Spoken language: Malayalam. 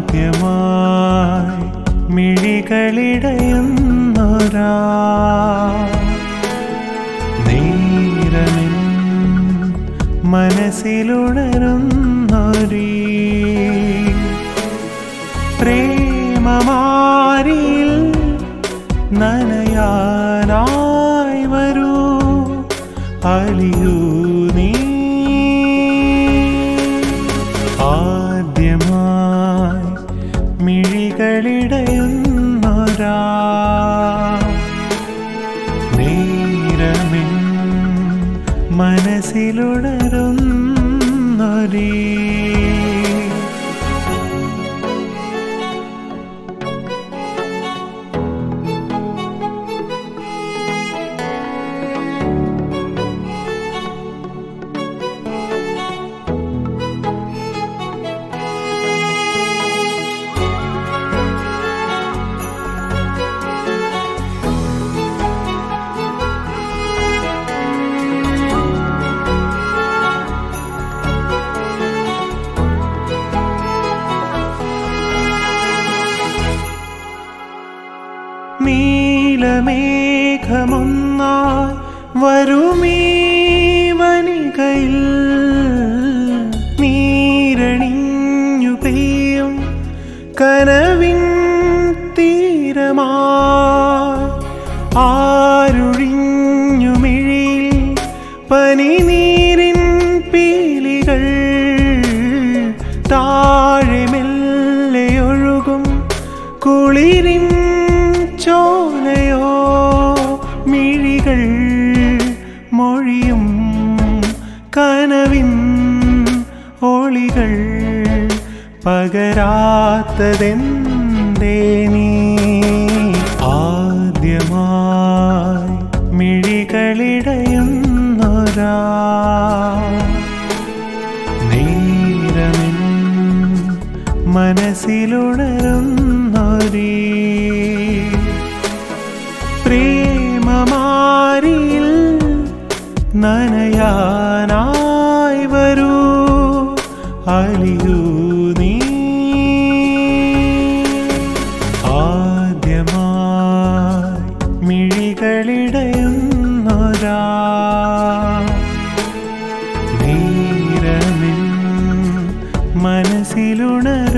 ആദ്യമായി മിഴികളിടയുന്നൊരാ നേരമിൻ മനസ്സിലുണരുന്നൊരീ പ്രേമമാരിൽ നനയാനായി വരൂ അലിയൂ നീ ആദ്യമായി മിഴികളിടയുന്നൊരാ നേരമിൻ മനസ്സിലുണരുന്നൊരീ നീലമേഘമൊന്നായി വരുമീ വനികയിൽ നീരണിഞ്ഞു പെയ്യും കനവിൻ തീരമാ ആരുഴിഞ്ഞു മിഴിയിൽ പനിനീരിൻ പീലികൾ താഴെ മെല്ലെ ഒഴുകും കുളിരിൻ ചോലയോ മിഴികൾ മൊഴിയും കനവിൻ ഒളികൾ പകരാത്തതെന്തേ നീ ആദ്യമായി മിഴികളിടയുന്നൊരാ നേരമിൻ മനസ്സിലുണരുന്നൊരീ പ്രേമമാരിൽ നനയാനായി വരൂ അലിയൂ നീ ആദ്യമായി മിഴികളിടയുന്നൊരാ നീരമിൻ മനസ്സിലുണരുന്നൊരീ